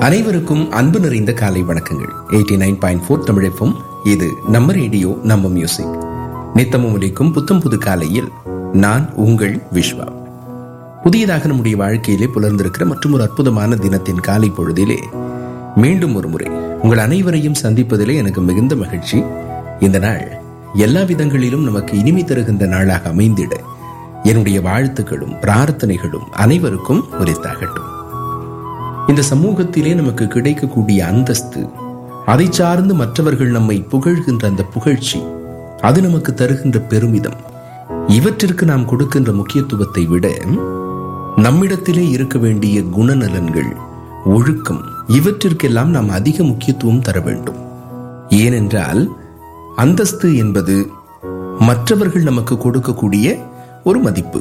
அனைவருக்கும் அன்பு நிறைந்த காலை வணக்கங்கள் எயிட்டி நைன் பாயிண்ட் ஃபோர் தமிழப்பம் இது நம்ம ரேடியோ நம்ம மியூசிக் நித்தமும் ஒலிக்கும் புத்தம் புது காலையில் நான் உங்கள் விஸ்வா புதியதாக நம்முடைய வாழ்க்கையிலே புலர்ந்திருக்கிற மற்றும் ஒரு அற்புதமான தினத்தின் காலை பொழுதிலே மீண்டும் ஒரு முறை உங்கள் அனைவரையும் சந்திப்பதிலே எனக்கு மிகுந்த மகிழ்ச்சி இந்த நாள் எல்லா விதங்களிலும் நமக்கு இனிமை தருகின்ற நாளாக அமைந்திட என்னுடைய வாழ்த்துக்களும் பிரார்த்தனைகளும் அனைவருக்கும் உரித்தாகட்டும் இந்த சமூகத்திலே நமக்கு கிடைக்கக்கூடிய அந்தஸ்து அதை சார்ந்து மற்றவர்கள் நம்மை புகழ்கின்ற அந்த புகழ்ச்சி அது நமக்கு தருகின்ற பெருமிதம் இவற்றிற்கு நாம் கொடுக்கின்ற முக்கியத்துவத்தை விட நம்மிடத்திலே இருக்க வேண்டிய குணநலன்கள் ஒழுக்கம் இவற்றிற்கெல்லாம் நாம் அதிக முக்கியத்துவம் தர வேண்டும் ஏனென்றால் அந்தஸ்து என்பது மற்றவர்கள் நமக்கு கொடுக்கக்கூடிய ஒரு மதிப்பு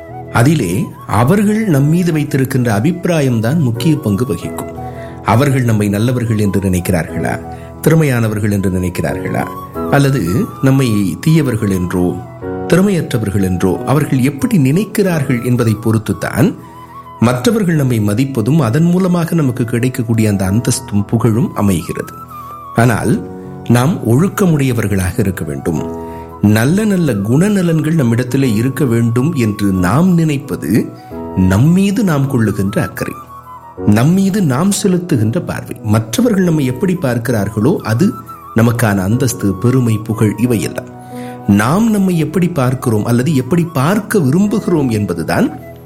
அதிலே அவர்கள் நம்மீது வைத்திருக்கின்ற அபிப்பிராயம்தான் முக்கிய பங்கு வகிக்கும் அவர்கள் நம்மை நல்லவர்கள் என்று நினைக்கிறார்களா திறமையானவர்கள் என்று நினைக்கிறார்களா அல்லது நம்மை தீயவர்கள் என்றோ திறமையற்றவர்கள் என்றோ அவர்கள் எப்படி நினைக்கிறார்கள் என்பதை பொறுத்துத்தான் மற்றவர்கள் நம்மை மதிப்பதும் அதன் மூலமாக நமக்கு கிடைக்கக்கூடிய அந்த அந்தஸ்தும் புகழும் அமைகிறது ஆனால் நாம் ஒழுக்கமுடையவர்களாக இருக்க வேண்டும் நல்ல நல்ல குணநலன்கள் நம்மிடத்திலே இருக்க வேண்டும் என்று நாம் நினைப்பது நம்மீது நாம் கொள்ளுகின்ற அக்கறை நம்மீது நாம் செலுத்துகின்ற பார்வை மற்றவர்கள் நம்மை எப்படி பார்க்கிறார்களோ அது நமக்கான அந்தஸ்து பெருமை புகழ் இவையெல்லாம் நாம் நம்மை எப்படி பார்க்கிறோம் அல்லது எப்படி பார்க்க விரும்புகிறோம் என்பதுதான்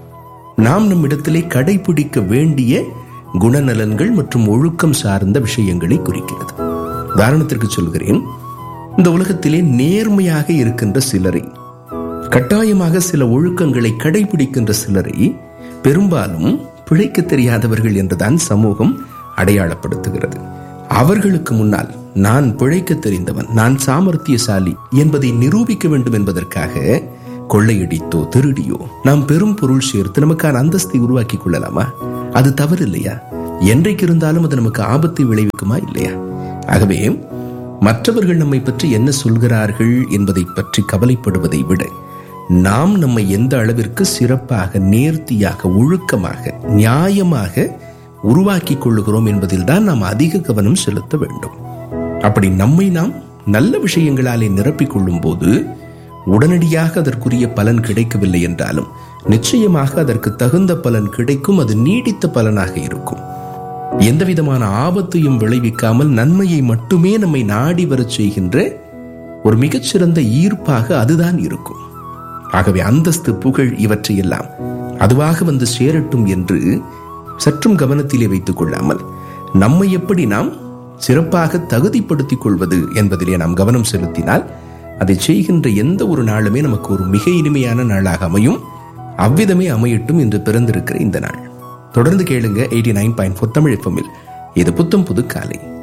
நாம் நம்மிடத்திலே கடைபிடிக்க வேண்டிய குணநலன்கள் மற்றும் ஒழுக்கம் சார்ந்த விஷயங்களை குறிக்கிறது உதாரணத்திற்கு சொல்கிறேன் இந்த உலகத்திலே நேர்மையாக இருக்கின்ற சிலரை கட்டாயமாக சில ஒழுக்கங்களை கடைபிடிக்கின்ற சிலரை பெரும்பாலும் பிழைக்க தெரியாதவர்கள் என்றுதான் சமூகம் அடையாளப்படுத்துகிறது அவர்களுக்கு முன்னால் நான் பிழைக்க தெரிந்தவன் நான் சாமர்த்தியசாலி என்பதை நிரூபிக்க வேண்டும் என்பதற்காக கொள்ளையடித்தோ திருடியோ நாம் பெரும் பொருள் சேர்த்து நமக்கான அந்தஸ்தை உருவாக்கி கொள்ளலாமா அது தவறு இல்லையா என்றைக்கு இருந்தாலும் அது நமக்கு ஆபத்தை விளைவிக்குமா இல்லையா ஆகவே மற்றவர்கள் நம்மை பற்றி என்ன சொல்கிறார்கள் என்பதை பற்றி கவலைப்படுவதை விட நாம் நம்மை எந்த அளவிற்கு சிறப்பாக நேர்த்தியாக ஒழுக்கமாக நியாயமாக உருவாக்கி கொள்ளுகிறோம் என்பதில் தான் நாம் அதிக கவனம் செலுத்த வேண்டும் அப்படி நம்மை நாம் நல்ல விஷயங்களாலே நிரப்பிக் கொள்ளும் போது உடனடியாக அதற்குரிய பலன் கிடைக்கவில்லை என்றாலும் நிச்சயமாக அதற்கு தகுந்த பலன் கிடைக்கும் அது நீடித்த பலனாக இருக்கும் எந்த விதமான ஆபத்தையும் விளைவிக்காமல் நன்மையை மட்டுமே நம்மை நாடி வரச் செய்கின்ற ஒரு மிகச்சிறந்த ஈர்ப்பாக அதுதான் இருக்கும் ஆகவே அந்தஸ்து புகழ் இவற்றையெல்லாம் அதுவாக வந்து சேரட்டும் என்று சற்றும் கவனத்திலே வைத்துக் கொள்ளாமல் நம்மை எப்படி நாம் சிறப்பாக தகுதிப்படுத்திக் கொள்வது என்பதிலே நாம் கவனம் செலுத்தினால் அதை செய்கின்ற எந்த ஒரு நாளுமே நமக்கு ஒரு மிக இனிமையான நாளாக அமையும் அவ்விதமே அமையட்டும் என்று பிறந்திருக்கிற இந்த நாள் தொடர்ந்து கேளுங்க eighty nine point four Tamil எஃப்எம்மில் இது புத்தம் புது காலை